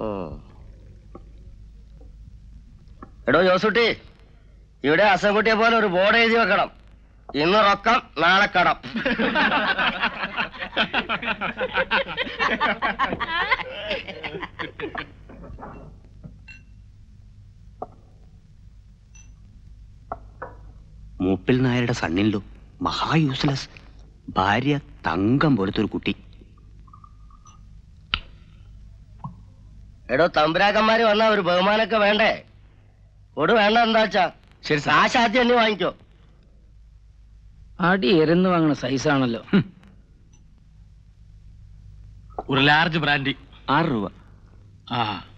എടോ ജോസൂട്ടി ഇവിടെ അസംകുട്ടിയെ പോലെ ഒരു ബോർഡ് എഴുതി വെക്കണം ഇന്ന് റൊക്കം നാളെ കടം മൂപ്പിൽ നായരുടെ സണ്ണിലോ മഹാ യൂസ്ലെസ് ഭാര്യ തങ്കം പോലത്തെ ഒരു കുട്ടി എടോ തമ്പുരാക്കന്മാര് വന്നാ ഒരു ബഹുമാനമൊക്കെ വേണ്ടേ ഒട് വേണ്ട എന്താ വെച്ചാ ശരി കാശ് ആദ്യം എണ്ണി വാങ്ങിക്കോ അടി എരന്ന് വാങ്ങണ സൈസാണല്ലോ ഒരു ലാർജ് ബ്രാൻഡി ആറ് രൂപ ആ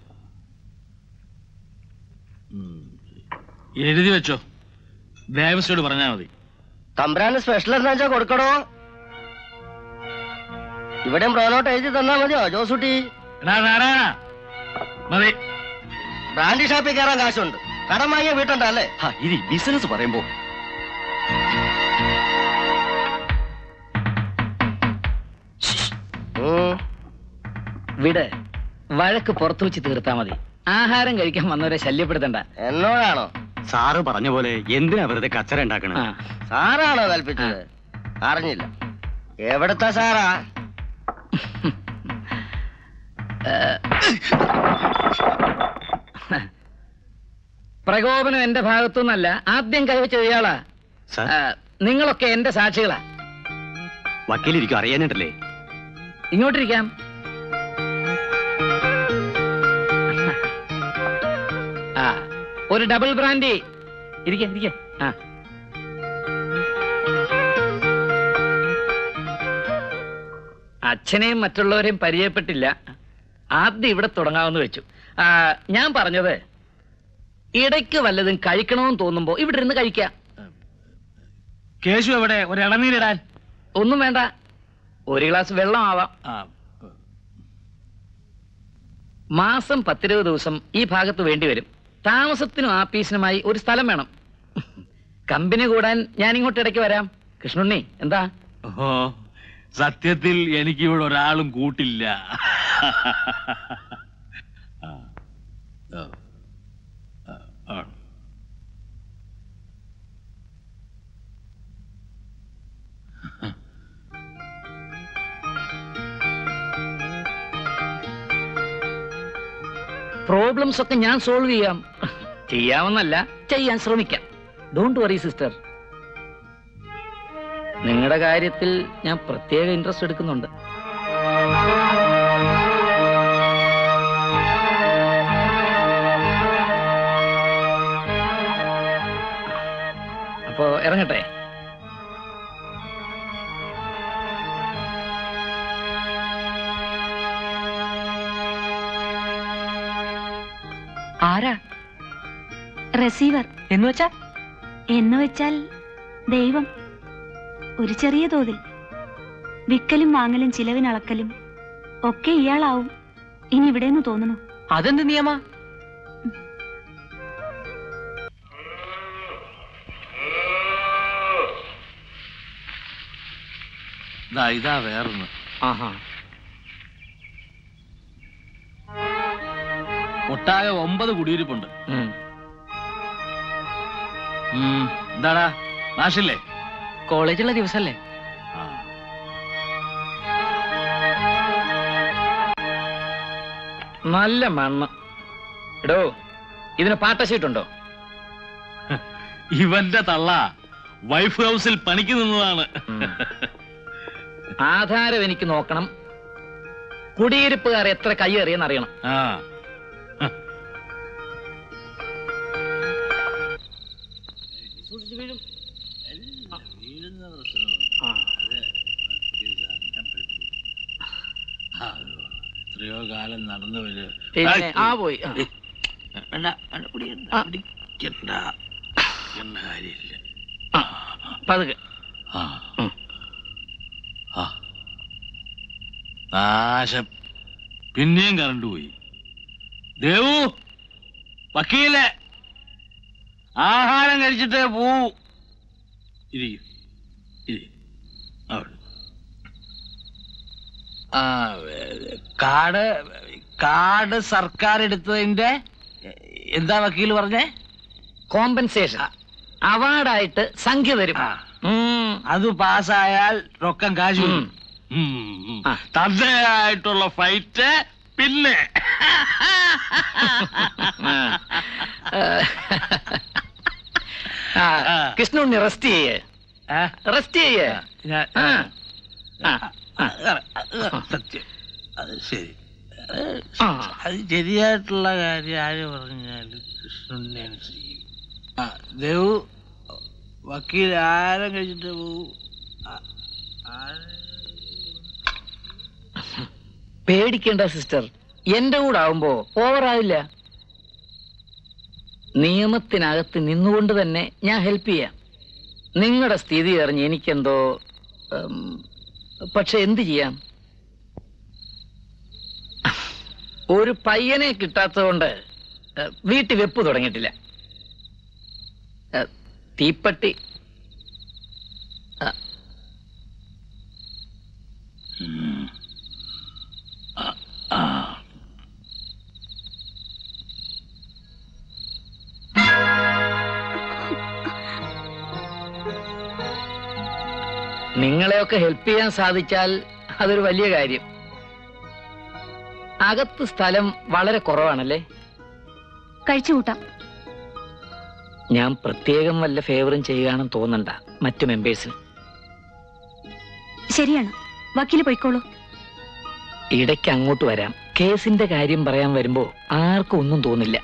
ഉം. എഴുതി വെച്ചോ ദേവസ്വയോട് പറഞ്ഞാൽ മതി തമ്പുരാന് സ്പെഷ്യൽ എന്താ വെച്ചാ കൊടുക്കണോ ഇവിടെയും പ്രോനോട്ട് എഴുതി തന്നാ മതിയോ ജോസൂട്ടി എടാ നാരായണ മതി ബ്രാൻഡി ഷാപ്പിൽ കയറാൻ കാശുണ്ട് കടം വാങ്ങിയ വീട്ടുണ്ടല്ലേ ഹാ, ഇനി ബിസിനസ് പറയുമ്പോ വിട് വഴക്ക് പുറത്തു വെച്ച് തീർത്താ മതി ആഹാരം കഴിക്കാൻ വന്നവരെ ശല്യപ്പെടുത്തണ്ട എന്നോടാണോ സാറ് പറഞ്ഞ പോലെ എന്തിനാ വെറുതെ കച്ചറ ഉണ്ടാക്കണേ ആ സാറാണോ കൽപ്പിച്ചത് അറിഞ്ഞില്ല എവിടത്തെ സാറാ പ്രകോപനം എന്റെ ഭാഗത്തുനിന്നല്ല ആദ്യം കൈവച്ചത് ഇയാളാ സാർ ആ, നിങ്ങളൊക്കെ എന്റെ സാക്ഷികളാ വക്കീലിരിക്കും അറിയാനിട്ടല്ലേ ഇങ്ങോട്ടിരിക്കാം ആ ഒരു ഡബിൾ ബ്രാൻഡി ഇരിക്കെ ഇരിക്കെ ആ അച്ഛനെയും മറ്റുള്ളവരെയും പരിചയപ്പെട്ടില്ല ആദ്യം ഇവിടെ തുടങ്ങാമെന്ന് വെച്ചു ആ, ഞാൻ പറഞ്ഞത് ഇടയ്ക്ക് വല്ലതും കഴിക്കണമെന്ന് തോന്നുമ്പോ ഇവിടെ ഇരുന്ന് കഴിക്കാം കേശു എവിടെ ഒരു ഇളനീരിടാൻ ഒന്നും വേണ്ട ഒരു ഗ്ലാസ് വെള്ളം ആവാം ആ മാസം പത്തിരുപത് ദിവസം ഈ ഭാഗത്ത് വേണ്ടി വരും താമസത്തിനും ആപ്പീസിനുമായി ഒരു സ്ഥലം വേണം കമ്പനി കൂടാൻ ഞാൻ ഇങ്ങോട്ട് ഇടയ്ക്ക് വരാം കൃഷ്ണുണ്ണി എന്താ ഓ സത്യത്തിൽ എനിക്ക് ഇവിടെ ഒരാളും കൂട്ടില്ല ആ. ഓ. ആ, ആ. പ്രോബ്ലംസ് ഒക്കെ ഞാൻ സോൾവ് ചെയ്യാം ചെയ്യാമെന്നല്ല ചെയ്യാൻ ശ്രമിക്കാം ഡോണ്ട് വറി സിസ്റ്റർ നിങ്ങളുടെ കാര്യത്തിൽ ഞാൻ പ്രത്യേക ഇൻട്രസ്റ്റ് എടുക്കുന്നുണ്ട് അപ്പോ ഇറങ്ങട്ടെ ആരാ റിസീവർ എന്ന് വെച്ചാ എന്ന് വെച്ചാൽ ദൈവം ഒരു ചെറിയ തോതിൽ വിക്കലും വാങ്ങലും ചിലവിനളക്കലും ഒക്കെ ഇയാളാവും ഇനി ഇവിടെന്ന് തോന്നുന്നു അതെന്ത് നിയമ ദാ ഇതാ വേറൊന്ന് ആഹാ ഒട്ടാകെ ഒമ്പത് കുടിയിരിപ്പുണ്ട് ഉം. ഉം, എന്താടാ നാശില്ലേ കോളേജുള്ള ദിവസല്ലേ ആ. നല്ല മണ്ണ് എടോ ഇതിന് പാട്ടശീട്ടുണ്ടോ ഇവന്റെ തള്ള വൈഫ് ഹൗസിൽ പണിക്ക് നിന്നതാണ് ആധാരം എനിക്ക് നോക്കണം കുടിയിരിപ്പുകാർ എത്ര കൈയേറിയെന്ന് അറിയണം ആ എത്രയോ കാലം നടന്നു വരും പിന്നെ ആ പോയി ആ. വേണ്ട വേണ്ട, പിടിക്കണ്ട, ആ. പിടിക്കണ്ട. പിടിക്കണ്ട കാര്യമില്ല ആ, പതുക്കെ ആ ഉം. ആ നാശം പിന്നെയും കറണ്ട് പോയി ദേവു വക്കീലെ ആഹാരം കഴിച്ചിട്ടേ പോവൂ ഇരിക്കും ഇരി അവിടെ ആ വേ- കാർഡ് കാർഡ് സർക്കാർ എടുത്തതിന്റെ എ- എന്താ വക്കീൽ പറഞ്ഞേ കോമ്പൻസേഷൻ അവാർഡായിട്ട് സംഖ്യ തരും ആ. ഉം. അത് പാസ്സായാൽ റൊക്കം കാശ് ഉം. വരും. ഉം, ഉം. ആ. തന്തയായിട്ടുള്ള ഫൈറ്റ് പിന്നെ ആ. ആ, കൃഷ്ണുണ്ണി റെസ്റ്റ് ചെയ്യേ ആ, റെസ്റ്റ് ചെയ്യേ ഞാൻ- ആ. ആ. ആ, ആ, സത്യം അത് ശരി ആ. അത് ശരിയായിട്ടുള്ള കാര്യം ആര് പറഞ്ഞാലും കൃഷ്ണനെ അനുസരിക്കും ആ ദേവു വക്കീൽ ആരം കഴിച്ചിട്ട് പോവും ആ, ആരെ- പേടിക്കേണ്ട സിസ്റ്റർ എന്റെ കൂടെ ആവുമ്പോ ഓവറാവില്ല നിയമത്തിനകത്ത് നിന്നുകൊണ്ട് തന്നെ ഞാൻ ഹെൽപ്പ് ചെയ്യാം നിങ്ങളുടെ സ്ഥിതി അറിഞ്ഞ് എനിക്കെന്തോ ഉം, പക്ഷെ എന്ത് ചെയ്യാം ഒരു പയ്യനെ കിട്ടാത്തതുകൊണ്ട് ഏഹ്, വീട്ടിൽ വെപ്പ് തുടങ്ങിയിട്ടില്ല ഏഹ്, തീപ്പട്ടി ആ, നിങ്ങളെയൊക്കെ ഹെൽപ്പ് ചെയ്യാൻ സാധിച്ചാൽ അതൊരു വലിയ കാര്യം അകത്ത് സ്ഥലം വളരെ കുറവാണല്ലേ കഴിച്ചു കൂട്ടാം ഞാൻ പ്രത്യേകം വല്ല ഫേവറും ചെയ്യുകയാണെന്ന് തോന്നണ്ട മറ്റു മെമ്പേഴ്സിന് ശരിയാണ് വക്കീല് പൊയ്ക്കോളൂ ഇടയ്ക്ക് അങ്ങോട്ട് വരാം കേസിന്റെ കാര്യം പറയാൻ വരുമ്പോ ആർക്കും ഒന്നും തോന്നില്ല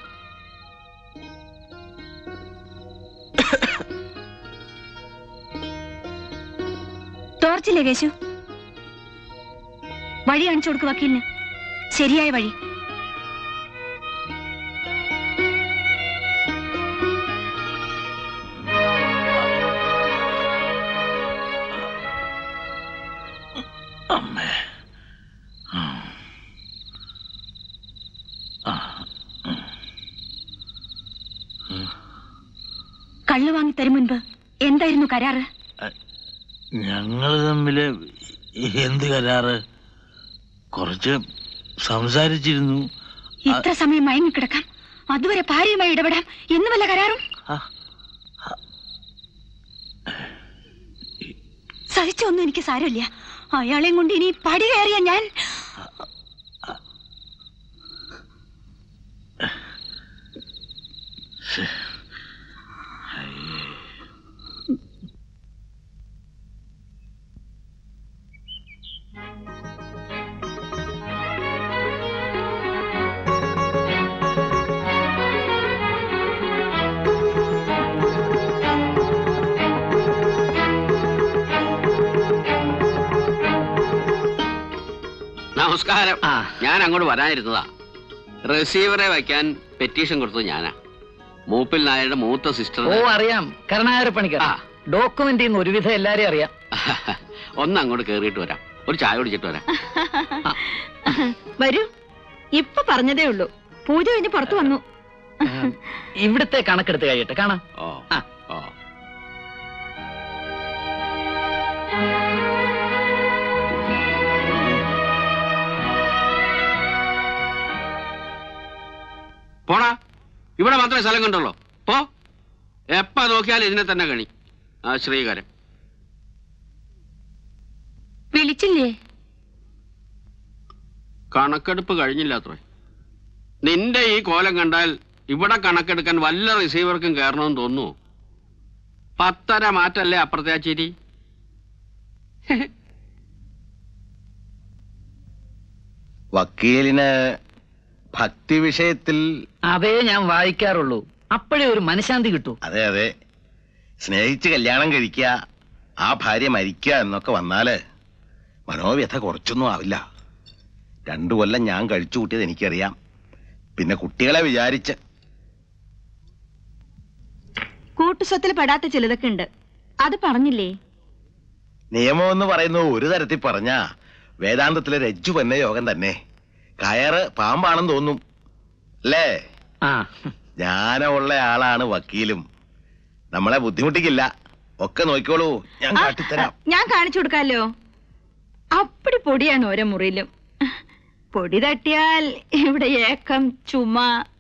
ടോർച്ചില്ലേ കേശു വഴി കാണിച്ചു കൊടുക്ക് വക്കീലിന് ശരിയായ വഴി അമ്മേ ഉം. ആ, കള്ളു വാങ്ങി തരും മുൻപ് എന്തായിരുന്നു കരാറ് ഞങ്ങള് തമ്മില് എന്ത് കരാറ് കുറച്ച് സംസാരിച്ചിരുന്നു ഇത്ര സമയം മയങ്ങിക്കിടക്കാം അതുവരെ ഭാര്യയുമായി ഇടപെടാം എന്ന് വല്ല കരാറും ആ, സഹിച്ചൊന്നും എനിക്ക് സാരമില്ല അയാളെയും കൊണ്ട് ഇനി പടി കയറിയ ഞാൻ നമസ്കാരം ആ. ഞാൻ അങ്ങോട്ട് വരാനിരുന്നതാ റിസീവറെ വയ്ക്കാൻ പെറ്റീഷൻ കൊടുത്തത് ഞാനാ മൂപ്പിൽ നായരുടെ മൂത്ത സിസ്റ്റർ ഓ അറിയാം കരുണാകര പണിക്കർ ആ. ഡോക്യുമെന്റ് ചെയ്യുന്ന ഒരുവിധം എല്ലാരെയും അറിയാം ഒന്ന് അങ്ങോട്ട് കേറിയിട്ട് വരാം ഒരു ചായ കുടിച്ചിട്ട് വരാം വരൂ ഇപ്പൊ പറഞ്ഞതേ ഉള്ളൂ പൂജ കഴിഞ്ഞ് പുറത്തു വന്നു ഉം, ഇവിടുത്തെ കണക്കെടുത്ത് കഴിയട്ടെ കാണാം ഓ ആ. ഓ പോടാ ഇവിടെ മാത്രമേ സ്ഥലം കണ്ടുള്ളൂ പോ എപ്പ നോക്കിയാലും ഇതിനെ തന്നെ കണി ആ ശ്രീകരൻ വിളിച്ചില്ലേ കണക്കെടുപ്പ് കഴിഞ്ഞില്ല അത്രേ നിന്റെ ഈ കോലം കണ്ടാൽ ഇവിടെ കണക്കെടുക്കാൻ വല്ല റിസീവർക്കും കയറണമെന്ന് തോന്നുന്നു പത്തര മാറ്റല്ലേ അപ്പുറത്തെ ആ ചിരി വക്കീലിന് ഭക്തി വിഷയത്തിൽ അതേ ഞാൻ വായിക്കാറുള്ളൂ അപ്പോഴേ ഒരു മനഃശാന്തി കിട്ടൂ അതെ അതെ സ്നേഹിച്ച് കല്യാണം കഴിക്കുക ആ ഭാര്യ മരിക്കുക എന്നൊക്കെ വന്നാല് മനോവ്യഥ കുറച്ചൊന്നും ആവില്ല രണ്ടു കൊല്ലം ഞാൻ കഴിച്ചു കൂട്ടിയത് എനിക്കറിയാം പിന്നെ കുട്ടികളെ വിചാരിച്ച് കൂട്ടുസ്വത്തിൽ പെടാത്ത ചിലതൊക്കെ ഉണ്ട് അത് പറഞ്ഞില്ലേ നിയമം എന്ന് പറയുന്നത് ഒരു തരത്തിൽ പറഞ്ഞാ വേദാന്തത്തിലെ രജ്ജു പന്ന യോഗം തന്നെ കയറ് പാമ്പാണെന്ന് തോന്നും അല്ലേ ആ ജ്ഞാനമുള്ള ആളാണ് വക്കീലും നമ്മളെ ബുദ്ധിമുട്ടിക്കില്ല ഒക്കെ നോക്കിക്കോളൂ ഞാൻ കാട്ടിത്തരാം ഞാൻ കാണിച്ചു കൊടുക്കാലോ അപ്പടി പൊടിയാണ് ഓരോ മുറിയിലും പൊടി തട്ടിയാൽ ഇവിടെ ഏക്കം ചുമ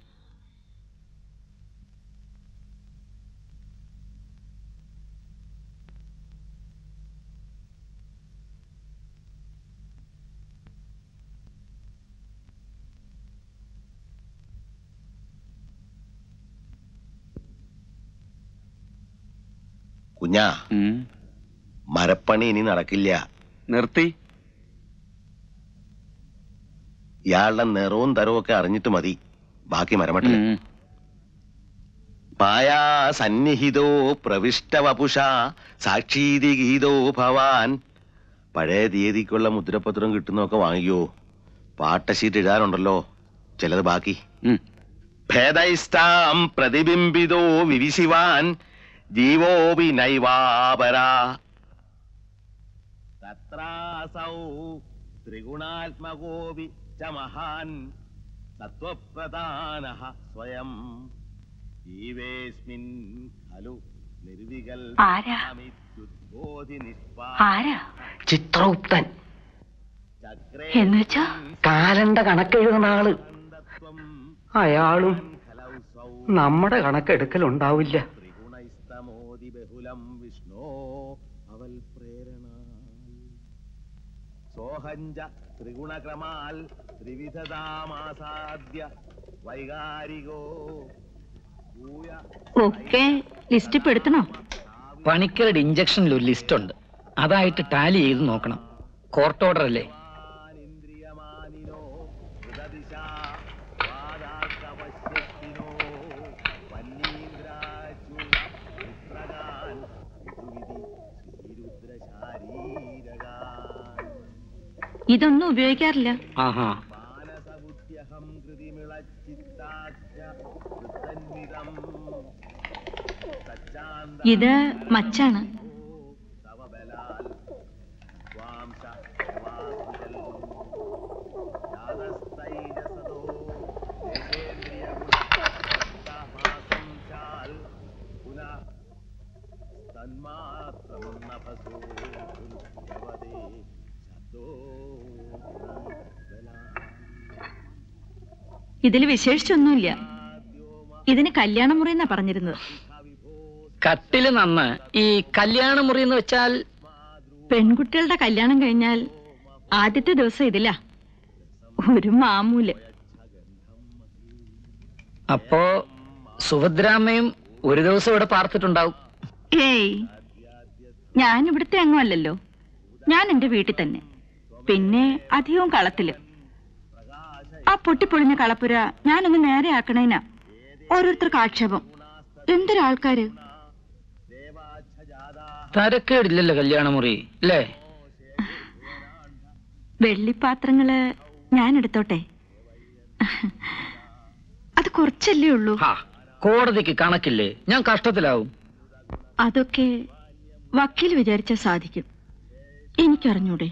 കുഞ്ഞാ മരപ്പണി ഇനി നടക്കില്ല നിർത്തി ഇയാളുടെ നിറവും തരവും ഒക്കെ അറിഞ്ഞിട്ട് മതി ബാക്കി മരമട്ടില്ല മായാ സന്നിഹിതോ പ്രവിഷ്ടവപുഷ സാക്ഷീതി ഗീതോ ഭവാൻ പഴയ തീയതിക്കുള്ള മുദ്രപത്രം കിട്ടുന്നൊക്കെ വാങ്ങിയോ പാട്ടശീറ്റ് എഴുതാനുണ്ടല്ലോ ചിലത് ബാക്കി ഭേദൈസ്താം പ്രതിബിംബിതോ വിവിശിവാൻ ജീവോപി നൈവാപരാ തത്രാസൗ ത്രിഗുണാത്മകോപി ച മഹാൻ സത്വപ്രധാന സ്വയം ജീവേസ്മിൻ ഖലു ആരാ? നിർവികൽപാമിത്യുദ്ബോധി ആരാ ചിത്രഗുപ്തൻ എന്നുവെച്ചാ കാലണ്ട കണക്കെഴുതുന്ന ആള് അയാളും നമ്മുടെ കണക്കെടുക്കലുണ്ടാവില്ല ത്രിഗുണൈസ്തമോതി ബഹുലം വിഷ്ണോ അവൽ പ്രേരണ സോഹഞ്ച ത്രിഗുണക്രമാൽ ത്രിവിധതാമാസാദ്യ വൈകാരികോ ഭൂയ ഒക്കെ ലിസ്റ്റ് പെടുത്തണോ പണിക്കരുടെ ഇഞ്ചക്ഷനിൽ ഒരു ലിസ്റ്റ് ഉണ്ട് അതായിട്ട് ടാലി ചെയ്ത് നോക്കണം കോർട്ട് ഓർഡർ അല്ലേ ഇന്ദ്രിയമാനിനോ ഹൃദദിശ വാദാക്കവശ്യത്തിനോ വന്നീന്ദ്രാചൂണ പുത്രകാൻ വിധുവിധി ശ്രീരുദ്രശാരീരകാൻ ഇതൊന്നും ഉപയോഗിക്കാറില്ല ആഹാ മാനസബുദ്ധ്യഹം കൃതിമിളച്ചിത്താഖ്യ വൃത്തന്വിതം സച്ചാന്ത ഇത് മച്ചാണ് തവ ബലാൽ ത്വാംശ വാസുജൽ യാതസ്തൈജസദോ ദേവേന്ദ്രിയഗുണമാസം ചാൽ പുനഃ തന്മാത്രം നഭസോ യവതേ ശബ്ദോ ബലാൽ ഇതിൽ വിശേഷിച്ചൊന്നുമില്ല ഇതിന് കല്യാണമുറി എന്നാ പറഞ്ഞിരുന്നത് കട്ടില് നന്ന് ഈ കല്യാണ മുറി എന്ന് വെച്ചാൽ പെൺകുട്ടികളുടെ കല്യാണം കഴിഞ്ഞാൽ ആദ്യത്തെ ദിവസം ഇതില്ല ഒരു മാമൂല് അപ്പോ സുഭദ്രാമ്മയും ഒരു ദിവസം ഇവിടെ പാർത്തിട്ടുണ്ടാവും ഏയ് ഞാൻ ഇവിടുത്തെ അംഗമല്ലല്ലോ ഞാൻ എന്റെ വീട്ടിൽ തന്നെ പിന്നെ അധികവും കളത്തില് ആ പൊട്ടിപ്പൊളിഞ്ഞ കളപ്പുര ഞാനൊന്ന് നേരെ ആക്കണേനാ ഓരോരുത്തർക്ക് ആക്ഷേപം എന്തൊരാൾക്കാര് തരക്കേടില്ലല്ലോ കല്യാണ മുറി അല്ലേ വെള്ളിപ്പാത്രങ്ങള് ഞാൻ എടുത്തോട്ടെ അത് കുറച്ചല്ലേ ഉള്ളൂ ഹാ കോടതിക്ക് കണക്കില്ലേ ഞാൻ കഷ്ടത്തിലാവും അതൊക്കെ വക്കീൽ വിചാരിച്ച സാധിക്കും എനിക്കറിഞ്ഞൂടെ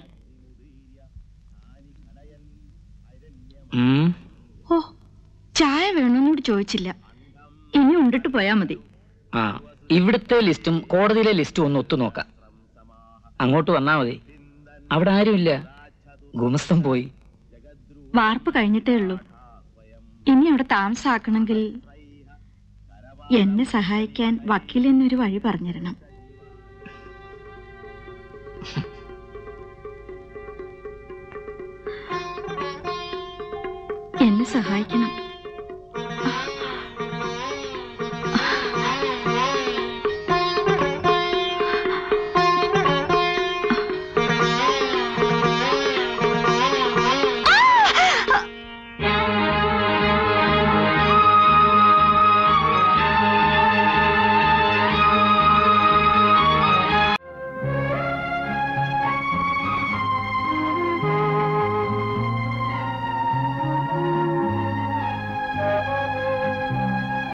ഉം. ഓ ചായ വേണമെന്നോട് ചോദിച്ചില്ല ഇനി ഉണ്ടിട്ട് പോയാ മതി ആ ഇവിടുത്തെ ലിസ്റ്റും കോടതിയിലെ ലിസ്റ്റും ഒന്ന് ഒത്തു നോക്കാം അങ്ങോട്ട് വന്നാ മതി അവിടെ ആരുമില്ല ഗുമസ്തം പോയി വാർപ്പ് കഴിഞ്ഞിട്ടേ ഉള്ളൂ ഇനി അവിടെ താമസാക്കണമെങ്കിൽ എന്നെ സഹായിക്കാൻ വക്കീൽ എന്നൊരു വഴി പറഞ്ഞിരണം എന്നെ സഹായിക്കണം